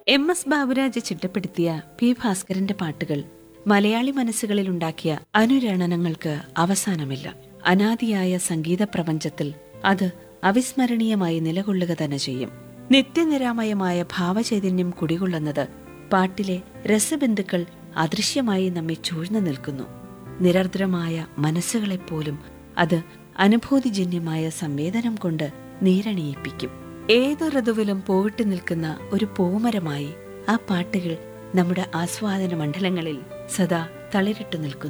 M S Baburaj ചിട്ടപ്പെടുത്തിയ P ഭാസ്കരന്റെ പാട്ടുകൾ മലയാളി മനസ്സുകളിൽ ഉണ്ടാക്കിയ അനുരണനങ്ങൾക്ക് അവസാനമില്ല അനാദിയായ സംഗീത പ്രപഞ്ചത്തിൽ അത് അവിസ്മരണീയമായി നിലകൊള്ളുക തന്നെ ചെയ്യും നിത്യനിരാമയമായ ഭാവചൈതന്യം കുടികൊള്ളുന്നത് പാട്ടിലെ രസബിന്ദുക്കൾ അദൃശ്യമായി നമ്മെ ചൂഴ്ന്നു നിൽക്കുന്നു നിരർദ്രമായ മനസ്സുകളെപ്പോലും അത് അനുഭൂതിജന്യമായ സംവേദനം കൊണ്ട് നീരണിയിപ്പിക്കും ഏതു ഋതുവിലും പോയിട്ട് നിൽക്കുന്ന ഒരു പൂമരമായി ആ പാട്ടുകൾ നമ്മുടെ ആസ്വാദന മണ്ഡലങ്ങളിൽ സദാ തളിരിട്ടു നിൽക്കുന്നു